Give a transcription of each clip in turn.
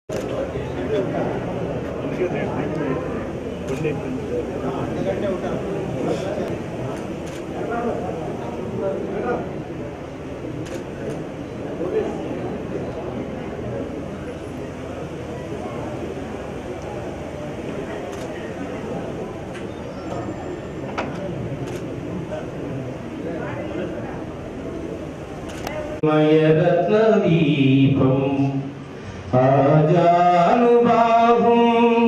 మయరత్నదీపం ఆజానుబాహుం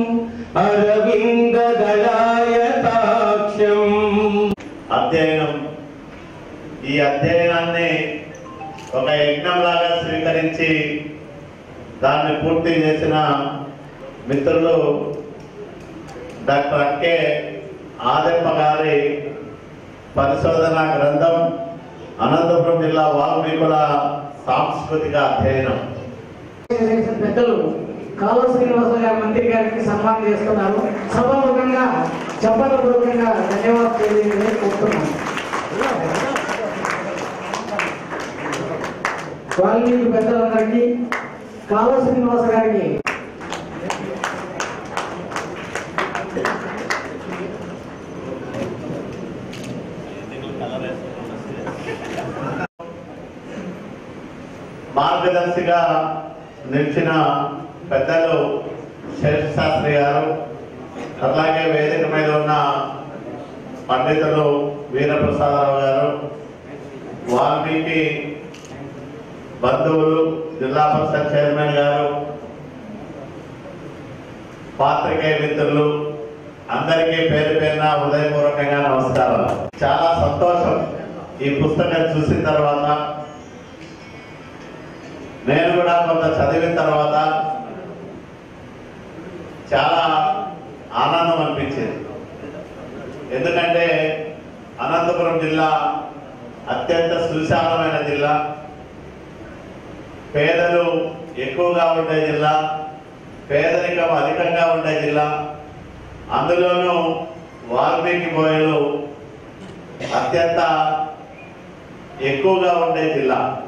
అరవిందదళాయతాక్షం అధ్యయనం ఈ అధ్యయనాన్ని ఒక యజ్ఞంలాగా స్వీకరించి దాన్ని పూర్తి చేసిన మిత్రులు డాక్టర్ అక్కే ఆదెప్ప గారి పరిశోధన గ్రంథం అనంతపురం జిల్లా వాల్మీకుల సాంస్కృతిక అధ్యయనం చేసిన పెద్దలు కాలువ శ్రీనివాస గారి మంత్రి గారికి సన్మానం చేస్తున్నారు సభాముఖంగా చెప్పలపూర్వకంగా ధన్యవాదాలు తెలియజేయాలని కోరుతున్నాను వాల్మీకి పెద్దలందరికీ కాలువ శ్రీనివాస గారికి మార్గదర్శిగా నిలిచిన పెద్దలు శేష శాస్త్రి గారు అలాగే వేదిక మీద ఉన్న పండితులు వీరప్రసాదరావు గారు వాల్మీకి బంధువులు జిల్లా పరిషత్ చైర్మన్ గారు పాత్రికేయ మిత్రులు అందరికీ పేరు పేరున హృదయపూర్వకంగా నమస్కారం చాలా సంతోషం ఈ పుస్తకం చూసిన తర్వాత నేను కూడా కొంత చదివిన తర్వాత చాలా ఆనందం అనిపించింది ఎందుకంటే అనంతపురం జిల్లా అత్యంత సువిశాలమైన జిల్లా పేదలు ఎక్కువగా ఉండే జిల్లా పేదరికం అధికంగా ఉండే జిల్లా అందులోనూ వాల్మీకి బోయలు అత్యంత ఎక్కువగా ఉండే జిల్లా